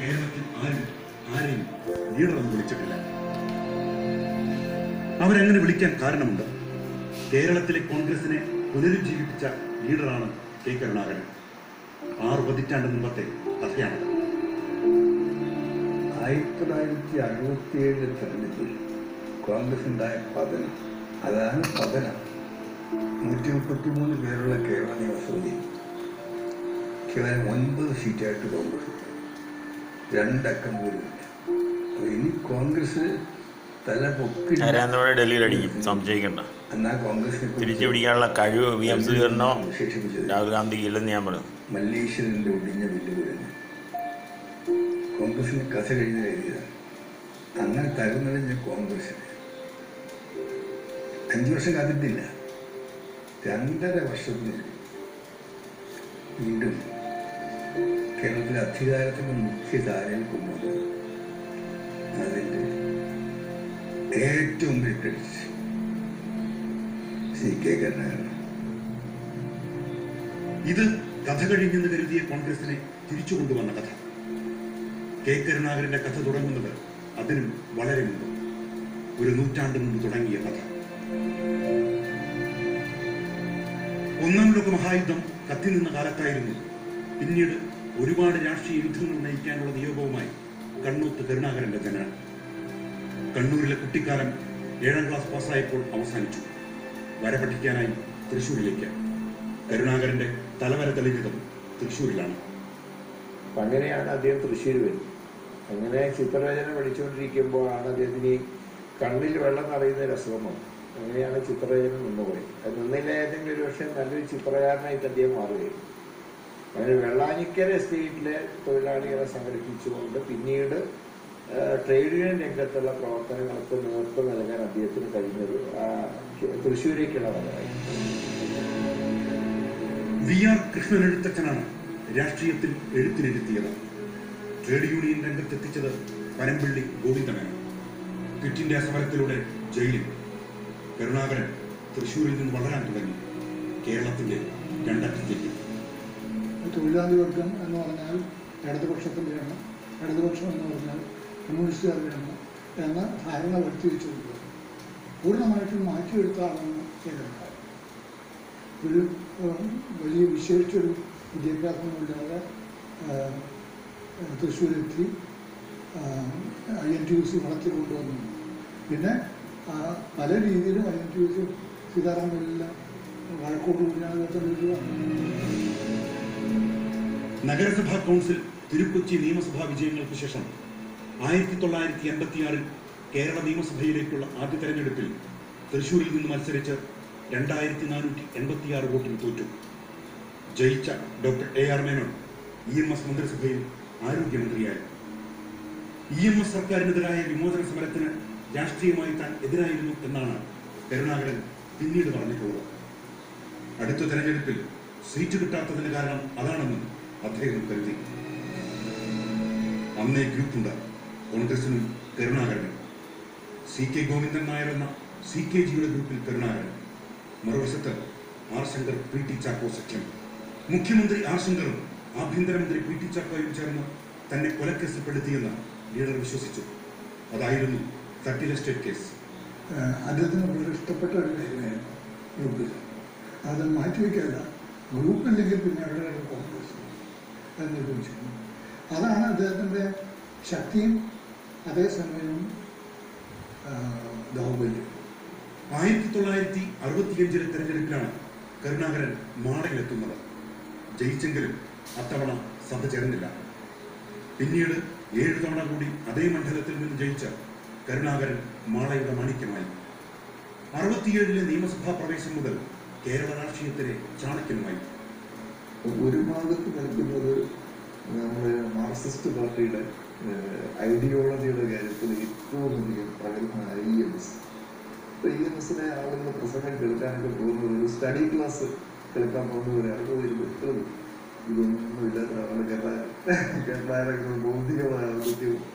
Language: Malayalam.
കേരളത്തിൽ ആരും ആരെയും ലീഡർ എന്ന് വിളിച്ചിട്ടില്ല അവരങ്ങനെ വിളിക്കാൻ കാരണമുണ്ട് കേരളത്തിലെ കോൺഗ്രസിനെ പുനരുജ്ജീവിപ്പിച്ച ലീഡറാണ് കെ കരുണാകരൻ ആറ് പതിറ്റാണ്ട് മുമ്പത്തെ കഥയാണത് ആയിരത്തി തൊള്ളായിരത്തി അറുപത്തിയേഴ് തെരഞ്ഞെടുപ്പിൽ കോൺഗ്രസ് ഉണ്ടായ പതനം അതാണ് പതനം നൂറ്റി മുപ്പത്തി മൂന്ന് പേരുള്ള കേരള നിയമസഭയിൽ കേവലം ഒൻപത് സീറ്റായിട്ട് കോൺഗ്രസ് കിട്ടി. രണ്ടക്കം പോലും ഇല്ല അപ്പൊ ഇനി കോൺഗ്രസ് തല പൊക്കി നരേന്ദ്രമോദി ഡൽഹിയിൽ അടിക്കും സംശയിക്കണ്ട എന്നാ കോൺഗ്രസിനെ തിരിച്ചു പിടിക്കാനുള്ള കഴിവ് വി എം സുധീറിനോ വിശേഷിപ്പിച്ചത് രാഹുൽ ഗാന്ധിക്ക് ഇല്ലെന്ന് ഞാൻ പറയും മല്ലേശ്വരന്റെ ഒടിഞ്ഞ വെല്ലുവിളി കോൺഗ്രസിന് കഥ കഴിഞ്ഞ എഴുതിയതാണ് അങ്ങനെ തകർന്നടിഞ്ഞ കോൺഗ്രസിന് അഞ്ചു വർഷം കാത്തിട്ടില്ല രണ്ടര വർഷത്തിന് വീണ്ടും കേരളത്തിലെ അധികാരത്തിന്റെ മുഖ്യധാരയിൽ കൊണ്ടുവന്നത് അതിന്റെ ഏറ്റവും വലിയ ക്രെഡിറ്റ് സി കെ കരുണാകരൻ ഇത് കഥ കഴിഞ്ഞെന്ന് കരുതിയ കോൺഗ്രസിനെ തിരിച്ചു കൊണ്ടുവന്ന കഥ കെ കരുണാകരന്റെ കഥ തുടങ്ങുന്നത് അതിനും വളരെ മുമ്പ് ഒരു നൂറ്റാണ്ട് മുമ്പ് തുടങ്ങിയ കഥ ഒന്നാം ലോക മഹായുദ്ധം കത്തിനിന്ന കാലത്തായിരുന്നു പിന്നീട് ഒരുപാട് രാഷ്ട്രീയ യുദ്ധങ്ങൾ നയിക്കാനുള്ള നിയോഗവുമായി കണ്ണൂത്ത് കരുണാകരന്റെ ജനനം കണ്ണൂരിലെ കുട്ടിക്കാലം ഏഴാം ക്ലാസ് പാസ്സായപ്പോൾ അവസാനിച്ചു വര പഠിക്കാനായി തൃശ്ശൂരിലേക്ക് കരുണാകരന്റെ തലവര തെളിഞ്ഞതും തൃശ്ശൂരിലാണ് അപ്പം അങ്ങനെയാണ് അദ്ദേഹം തൃശ്ശൂർ വരുന്നത് അങ്ങനെ ചിത്രരചന പഠിച്ചുകൊണ്ടിരിക്കുമ്പോഴാണ് അദ്ദേഹത്തിന് ഈ കണ്ണിൽ വെള്ളം നിറയുന്ന ഒരു അസുഖം വന്നത് അങ്ങനെയാണ് ചിത്രരചന നിന്നുപോയി അത് നിന്നില്ലായിരുന്നെങ്കിൽ ഒരു പക്ഷേ നല്ലൊരു ചിത്രകാരനായിട്ട് അദ്ദേഹം മാറുകയായിരുന്നു അങ്ങനെ വെള്ളാനിക്കര എസ്റ്റേറ്റിലെ തൊഴിലാളികളെ സംഘടിപ്പിച്ചുകൊണ്ട് പിന്നീട് ആ, ട്രേഡ് യൂണിയൻ രംഗത്തുള്ള പ്രവർത്തനങ്ങൾക്ക് നേതൃത്വം നൽകാൻ അദ്ദേഹത്തിന് കഴിഞ്ഞത് ആ തൃശ്ശൂരേക്കുള്ള വരവായി വി ആർ കൃഷ്ണൻ എഴുത്തച്ഛനാണ് രാഷ്ട്രീയത്തിൽ എഴുത്തിനിരുത്തിയത് ട്രേഡ് യൂണിയൻ രംഗത്തെത്തിച്ചത് പനമ്പിള്ളി ഗോവിന്ദനാണ് ക്വിറ്റ് ഇന്ത്യ സമരത്തിലൂടെ ജയിലിൽ കരുണാകരൻ തൃശ്ശൂരിൽ നിന്ന് വളരാൻ തുടങ്ങി കേരളത്തിന്റെ രണ്ടറ്റത്തേക്ക് തൊഴിലാളി വർഗം എന്ന് പറഞ്ഞാൽ ഇടതുപക്ഷത്തിൻ്റെ എണ്ണം ഇടതുപക്ഷം എന്ന് പറഞ്ഞാൽ കമ്മ്യൂണിസ്റ്റുകാരുടെ എണ്ണം എന്ന ധാരണ വരുത്തി വെച്ചു കൊടുക്കുക പൂർണ്ണമായിട്ടും മാറ്റിയെടുത്ത ആളാണ് കേരളക്കാരൻ ഒരു ഉം, വലിയ വിശേഷിച്ചൊരു വിദ്യാഭ്യാസമില്ലാതെ ആഹ്, തൃശ്ശൂരെത്തി I N T U C വളർത്തിക്കൊണ്ടുവന്നു പിന്നെ ആ, പല രീതിയിലും I N T U C സീതാറാമെല്ലാം വഴക്കോട് കുഞ്ഞാകത്തൊരു നഗരസഭാ കൗൺസിൽ തിരുക്കൊച്ചി നിയമസഭാ വിജയങ്ങൾക്ക് ശേഷം ആയിരത്തി തൊള്ളായിരത്തി എൺപത്തിയാറിൽ കേരള നിയമസഭയിലേക്കുള്ള ആദ്യ തെരഞ്ഞെടുപ്പിൽ തൃശൂരിൽ നിന്ന് മത്സരിച്ച് രണ്ടായിരത്തി നാനൂറ്റി എൺപത്തിയാറ് വോട്ടിന് തോറ്റു ജയിച്ച doctor A R Menon E M S മന്ത്രിസഭയിൽ ആരോഗ്യമന്ത്രിയായി ഇ എം എസ് സർക്കാരിനെതിരായ വിമോചന സമരത്തിന് രാഷ്ട്രീയമായി താൻ എതിരായിരുന്നു എന്നാണ് കരുണാകരൻ പിന്നീട് പറഞ്ഞിട്ടുള്ളത് അടുത്ത തെരഞ്ഞെടുപ്പിൽ സീറ്റ് കിട്ടാത്തതിന് കാരണം അതാണെന്നും അദ്ദേഹം കരുതി അന്നേ ഗ്രൂപ്പുണ്ട് കോൺഗ്രസിനും കരുണാകരനും സി കെ ഗോവിന്ദൻ നായർ എന്ന സി കെ ജിയുടെ ഗ്രൂപ്പിൽ കരുണാകരൻ മറുവശത്ത് R Shankar P T Chacko സഖ്യം മുഖ്യമന്ത്രി ആർ ശങ്കറും ആഭ്യന്തരമന്ത്രി പി ടി ചാക്കോയും ചേർന്ന് തന്നെ കൊലക്കേസിൽപ്പെടുത്തിയെന്ന് ലീഡർ വിശ്വസിച്ചു അതായിരുന്നു തട്ടിൽ എസ്റ്റേറ്റ് കേസ് ഏഹ് അദ്ദേഹത്തിന് വളരെ ഇഷ്ടപ്പെട്ട ഒരു കാര്യമായിരുന്നു ഗ്രൂപ്പിൽ അത് മാറ്റിവെക്കല്ല ഗ്രൂപ്പില്ലെങ്കിൽ പിന്നെ അവിടെ കോൺഗ്രസ് എന്ന് ചോദിച്ചിരുന്നു അതാണ് അദ്ദേഹത്തിൻ്റെ ശക്തിയും അതേസമയം ആഹ്, ദൗർബല്യം ആയിരത്തി തൊള്ളായിരത്തി അറുപത്തിയഞ്ചിലെ തെരഞ്ഞെടുപ്പിലാണ് കരുണാകരൻ മാടയിലെത്തുന്നത് ജയിച്ചെങ്കിലും അത്തവണ സഭ ചേർന്നില്ല പിന്നീട് ഏഴ് തവണ കൂടി അതേ മണ്ഡലത്തിൽ നിന്ന് ജയിച്ച കരുണാകരൻ മാളയുടെ മാണിക്യമായി അറുപത്തിയേഴിലെ നിയമസഭാ പ്രവേശം മുതൽ കേരള രാഷ്ട്രീയത്തിലെ ചാണക്യനുമായി ഒരു ഭാഗത്ത് നിൽക്കുന്നത് നമ്മുടെ മാർക്സിസ്റ്റ് പാർട്ടിയുടെ ഐഡിയോളജിയുടെ കാര്യത്തിൽ ഏറ്റവും അധികം പ്രഗത്ഭനായ ഇ എം എസ് ഇപ്പൊ ഇ എം എസിനെ ആളുകൾ പ്രസംഗം കേൾക്കാനൊക്കെ പോകുന്നത് ഒരു സ്റ്റഡി ക്ലാസ് കേൾക്കാൻ പോകുന്നവരെ അവിടെ ഇരുന്ന് ഇതൊന്നും ഇല്ലാത്ത ആളുകൾ കേട്ടാൽ കേട്ടാലൊക്കെ ബൗദ്ധികമായ ആളുകൾക്ക്